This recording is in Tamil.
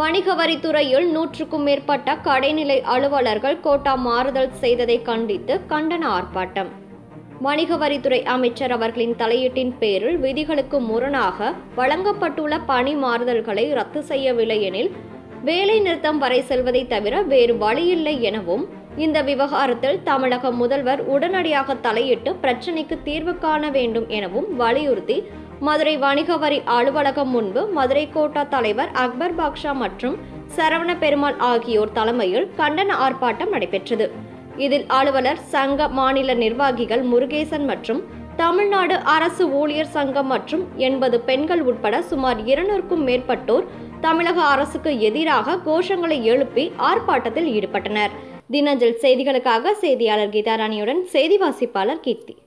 வணிக வரித்துறையில் நூற்றுக்கும் மேற்பட்ட கடைநிலை அலுவலர்கள் கோட்டா மாறுதல் செய்ததை கண்டித்து கண்டன ஆர்ப்பாட்டம் வணிக வரித்துறை அமைச்சர் அவர்களின் தலையீட்டின் பேரில் விதிகளுக்கு முரணாக வழங்கப்பட்டுள்ள பணி மாறுதல்களை ரத்து செய்யவில்லை எனில் வேலை நிறுத்தம் வரை செல்வதை தவிர வேறு வழியில்லை எனவும் இந்த விவகாரத்தில் தமிழக முதல்வர் உடனடியாக தலையிட்டு பிரச்சினைக்கு தீர்வு காண வேண்டும் எனவும் வலியுறுத்தி மதுரை வணிக வரி அலுவலகம் முன்பு மதுரை கோட்டா தலைவர் அக்பர் பாக்ஷா மற்றும் சரவண பெருமாள் ஆகியோர் தலைமையில் கண்டன ஆர்ப்பாட்டம் நடைபெற்றது இதில் அலுவலர் சங்க மாநில நிர்வாகிகள் முருகேசன் மற்றும் தமிழ்நாடு அரசு ஊழியர் சங்கம் மற்றும் எண்பது பெண்கள் உட்பட சுமார் இருநூறுக்கும் மேற்பட்டோர் தமிழக அரசுக்கு எதிராக கோஷங்களை எழுப்பி ஆர்ப்பாட்டத்தில் ஈடுபட்டனர் தினஞ்சல் செய்திகளுக்காக செய்தியாளர் கீதாராணியுடன் செய்தி வாசிப்பாளர் கீர்த்தி